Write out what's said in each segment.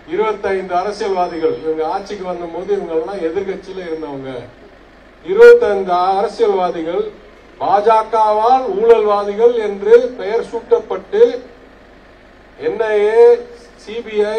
இருபத்தைந்து அரசியல்வாதிகள் இவங்க ஆட்சிக்கு வந்தபோது இவங்க எல்லாம் எதிர்கட்சியில இருந்தவங்க இருபத்தைந்து அரசியல்வாதிகள் பாஜகவால் ஊழல்வாதிகள் என்று பெயர் சூட்டப்பட்டு என்ஐஏ சிபிஐ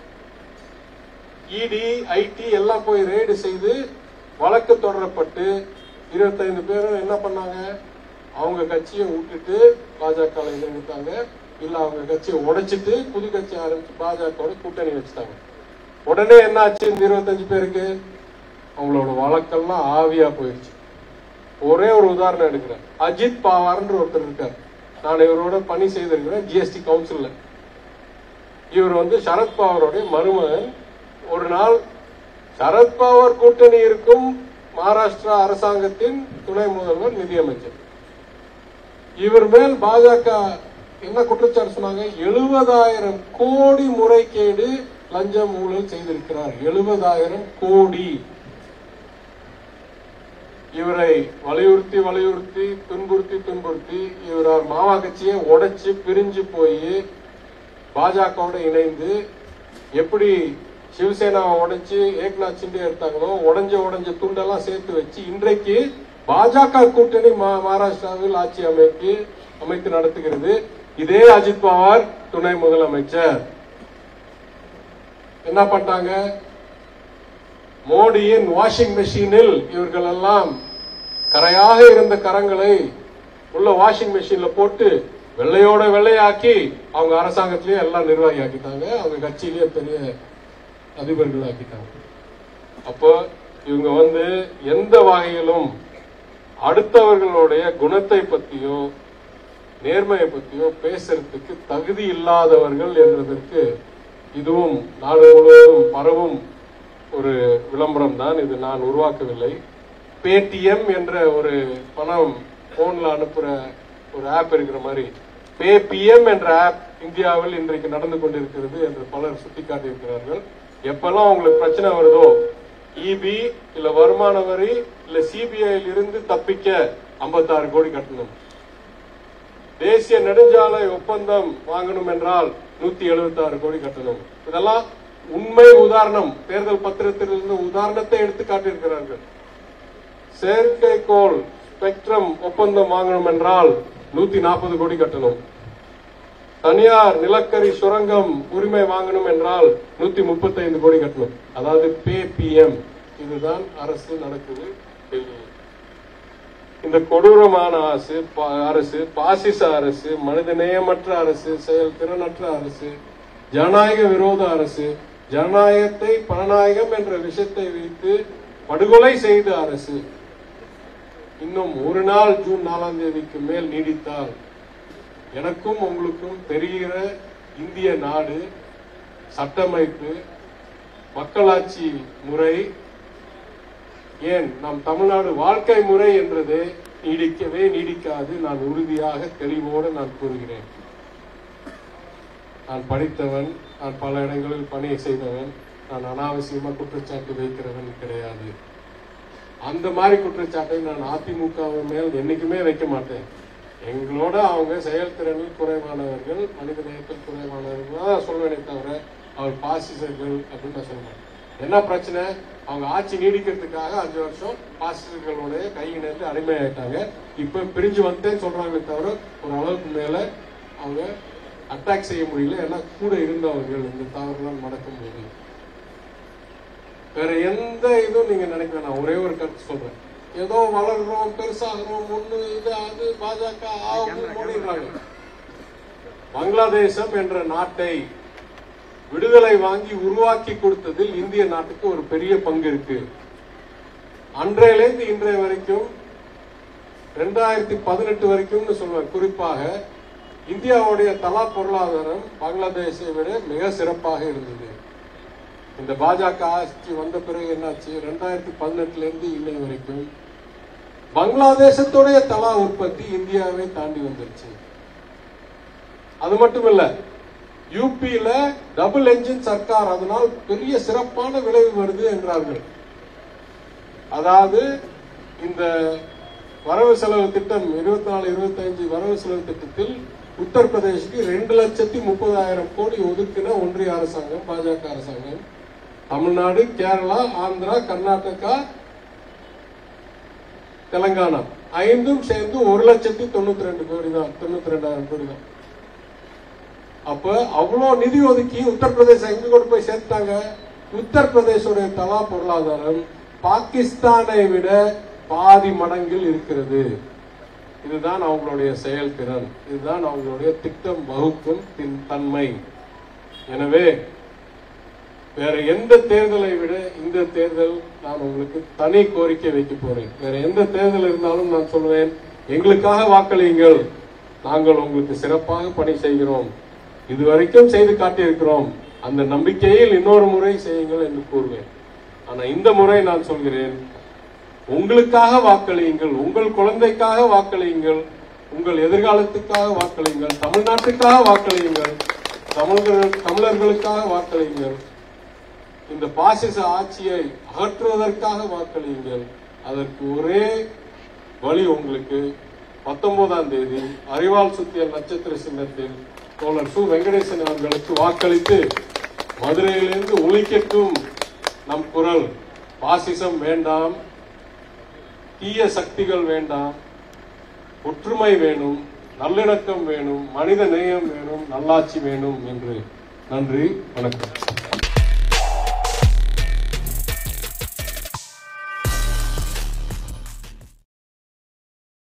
இடி ஐடி எல்லாம் போய் ரெய்டு செய்து வழக்கு தொடரப்பட்டு இருபத்தைந்து பேரும் என்ன பண்ணாங்க அவங்க கட்சியை விட்டுட்டு பாஜக இணைந்தாங்க இல்ல அவங்க கட்சியை உடைச்சிட்டு புது கட்சி ஆரம்பிச்சு பாஜகவோட கூட்டணி வச்சுட்டாங்க உடனே என்ன ஆச்சு இந்த இருபத்தஞ்சு பேருக்கு அவங்களோட வழக்கெல்லாம் ஆவியா போயிடுச்சு ஒரே ஒரு உதாரணம் எடுக்கிறேன் அஜித் பவார்ன்ற ஒருத்தர் இருக்கார் நான் இவரோட பணி செய்திருக்கிறேன் ஜிஎஸ்டி கவுன்சில்ல இவர் வந்து சரத்பவாருடைய மருமகன் ஒரு நாள் சரத்பவார் கூட்டணி இருக்கும் மகாராஷ்டிரா அரசாங்கத்தின் துணை முதல்வர் நிதியமைச்சர் இவர் மேல் பாஜக என்ன குற்றச்சாட்டு சொன்னாங்க எழுபதாயிரம் கோடி முறைகேடு லஞ்சம் ஊழல் செய்திருக்கிறார் எழுபதாயிரம் கோடி இவரை வலியுறுத்தி வலியுறுத்தி துன்புறுத்தி துன்புறுத்தி இவர் மாவா கட்சியை உடைச்சு பிரிஞ்சு போய் பாஜகவோட இணைந்து எப்படி சிவசேனாவை உடைச்சு ஏக்நாத் சிண்டே எடுத்தாங்களோ உடைஞ்ச உடைஞ்ச துண்டெல்லாம் சேர்த்து வச்சு இன்றைக்கு பாஜக கூட்டணி மா- மகாராஷ்டிராவில் ஆட்சி அமைத்து அமைத்து நடத்துகிறது இதே அஜித் பவார் துணை முதலமைச்சர் என்ன பண்ணிட்டாங்க மோடியின் வாஷிங் மெஷினில் இவர்கள் எல்லாம் கரையாக இருந்த கரங்களை உள்ள வாஷிங் மெஷின்ல போட்டு வெள்ளையோட வெள்ளையாக்கி அவங்க அரசாங்கத்திலேயே எல்லாம் நிர்வாகி ஆக்கிட்டாங்க அவங்க கட்சியிலேயே பெரிய அதிபர்கள் ஆக்கிட்டாங்க அப்போ இவங்க வந்து எந்த வகையிலும் அடுத்தவர்களுடைய குணத்தை பத்தியோ நேர்மையை பத்தியோ பேசுறதுக்கு தகுதி இல்லாதவர்கள் என்பதற்கு இதுவும் நாடு முழுவதும் பரவும் ஒரு விளம்பரம் தான் இது நான் உருவாக்கவில்லை பேடிஎம் என்ற ஒரு பணம் போன்ல அனுப்புற ஒரு ஆப் இருக்கிற மாதிரி பேபிஎம் என்ற ஆப் இந்தியாவில் இன்றைக்கு நடந்து கொண்டிருக்கிறது என்று பலர் சுட்டிக்காட்டியிருக்கிறார்கள் எப்பெல்லாம் உங்களுக்கு பிரச்சனை வருதோ இபி இல்ல வருமான வரி இல்ல சிபிஐ இருந்து தப்பிக்க 56 கோடி கட்டணும் தேசிய நெடுஞ்சாலை ஒப்பந்தம் வாங்கணும் என்றால் நூத்தி எழுபத்தி கோடி கட்டணும் இதெல்லாம் உண்மை உதாரணம் தேர்தல் பத்திரத்திலிருந்து உதாரணத்தை எடுத்து காட்டியிருக்கிறார்கள் செயற்கைக்கோள் ஸ்பெக்ட்ரம் ஒப்பந்தம் வாங்கணும் என்றால் நூத்தி நாற்பது கோடி கட்டணும் தனியார் நிலக்கரி சுரங்கம் உரிமை வாங்கணும் என்றால் நூத்தி முப்பத்தைந்து கோடி கட்டணும் அதாவது பே பிஎம் இதுதான் அரசு நடக்குது டெல்லியில் இந்த கொடூரமான அரசு பா- அரசு பாசிச அரசு மனிதநேயமற்ற அரசு செயல்திறனற்ற அரசு ஜனநாயக விரோத அரசு ஜனநாயகத்தை பணநாயகம் என்ற விஷயத்தை வைத்து படுகொலை செய்த அரசு இன்னும் ஒரு நாள் ஜூன் நாலாம் தேதிக்கு மேல் நீடித்தால் எனக்கும் உங்களுக்கும் தெரிகிற இந்திய நாடு சட்டமைப்பு மக்களாட்சி முறை ஏன் நம் தமிழ்நாடு வாழ்க்கை முறை என்றது நீடிக்கவே நீடிக்காது நான் உறுதியாக தெளிவோடு நான் கூறுகிறேன் நான் படித்தவன் நான் பல இடங்களில் பணி செய்தவன் நான் அனாவசியமா குற்றச்சாட்டு வைக்கிறவன் கிடையாது அந்த மாதிரி குற்றச்சாட்டை நான் அதிமுக மேல் என்னைக்குமே வைக்க மாட்டேன் எங்களோட அவங்க செயல்திறனில் குறைவானவர்கள் மனித நேயத்தில் குறைவானவர்கள் தான் சொல்வேனே தவிர அவர் பாசிசர்கள் அப்படின்னு நான் சொல்ல மாட்டேன் என்ன பிரச்சனை அவங்க ஆட்சி நீடிக்கிறதுக்காக அஞ்சு வருஷம் பாசிசர்களுடைய கை இணைந்து அடிமையாயிட்டாங்க இப்ப பிரிஞ்சு வந்தேன்னு சொல்றாங்களே தவிர ஒரு அளவுக்கு மேல அவங்க அட்டாக் செய்ய முடியல ஏன்னா கூட இருந்தவர்கள் இந்த தவறுலாம் நடக்க முடியல வேற எந்த இதுவும் நீங்க நினைக்க வேணாம் ஒரே ஒரு கருத்து சொல்றேன் ஏதோ வளர்றோம் பெருசாகிறோம் ஒண்ணு இது அது பாஜக ஆகும் மூடிடுறாங்க பங்களாதேசம் என்ற நாட்டை விடுதலை வாங்கி உருவாக்கி கொடுத்ததில் இந்திய நாட்டுக்கு ஒரு பெரிய பங்கு இருக்கு அன்றையிலிருந்து இன்றைய வரைக்கும் ரெண்டாயிரத்தி பதினெட்டு வரைக்கும்னு சொல்லுவேன் குறிப்பாக இந்தியாவுடைய தலா பொருளாதாரம் பங்களாதேஷை விட மிக சிறப்பாக இருந்தது இந்த பாஜக ஆட்சி வந்த பிறகு என்னாச்சு ரெண்டாயிரத்தி பதினெட்டுல இருந்து இன்னை வரைக்கும் பங்களாதேசத்துடைய தலா உற்பத்தி இந்தியாவை தாண்டி வந்துருச்சு அது மட்டும் இல்ல யூபியில டபுள் என்ஜின் சர்க்கார் அதனால் பெரிய சிறப்பான விளைவு வருது என்றார்கள் அதாவது இந்த வரவு செலவு திட்டம் இருபத்தி நாலு இருபத்தி வரவு செலவு திட்டத்தில் உத்தரப்பிரதேசுக்கு ரெண்டு லட்சத்தி முப்பதாயிரம் கோடி ஒதுக்கின ஒன்றிய அரசாங்கம் பாஜக அரசாங்கம் தமிழ்நாடு கேரளா ஆந்திரா கர்நாடகா தெலங்கானா ஐந்தும் சேர்ந்து ஒரு லட்சத்தி தொண்ணூத்தி ரெண்டு கோடி தான் தொண்ணூத்தி ரெண்டாயிரம் கோடி தான் அப்ப அவ்வளவு நிதி ஒதுக்கி உத்தரப்பிரதேசம் எங்க கொண்டு போய் சேர்த்தாங்க உத்தரப்பிரதேசோட தலா பொருளாதாரம் பாகிஸ்தானை விட பாதி மடங்கில் இருக்கிறது இதுதான் அவங்களுடைய செயல்திறன் இதுதான் அவங்களுடைய திட்டம் வகுக்கும் தின்- தன்மை எனவே வேற எந்த தேர்தலை விட இந்த தேர்தல் நான் உங்களுக்கு தனி கோரிக்கை வைக்க போறேன் வேற எந்த தேர்தல் இருந்தாலும் நான் சொல்வேன் எங்களுக்காக வாக்களியுங்கள் நாங்கள் உங்களுக்கு சிறப்பாக பணி செய்கிறோம் இதுவரைக்கும் செய்து காட்டியிருக்கிறோம் அந்த நம்பிக்கையில் இன்னொரு முறை செய்யுங்கள் என்று கூறுவேன் ஆனா இந்த முறை நான் சொல்கிறேன் உங்களுக்காக வாக்களியுங்கள் உங்கள் குழந்தைக்காக வாக்களியுங்கள் உங்கள் எதிர்காலத்துக்காக வாக்களியுங்கள் தமிழ்நாட்டுக்காக வாக்களியுங்கள் தமிழர்கள் தமிழர்களுக்காக வாக்களியுங்கள் இந்த பாசிச ஆட்சியை அகற்றுவதற்காக வாக்களியுங்கள் அதற்கு ஒரே வழி உங்களுக்கு பத்தொன்பதாம் தேதி அறிவால் சுத்திய நட்சத்திர சின்னத்தில் தோழர் சு வெங்கடேசன் அவர்களுக்கு வாக்களித்து மதுரையிலிருந்து ஒழிக்கட்டும் நம் குரல் பாசிசம் வேண்டாம் தீய சக்திகள் வேண்டாம் ஒற்றுமை வேணும் நல்லிணக்கம் வேணும் மனித நேயம் வேணும் நல்லாட்சி வேணும் என்று நன்றி வணக்கம்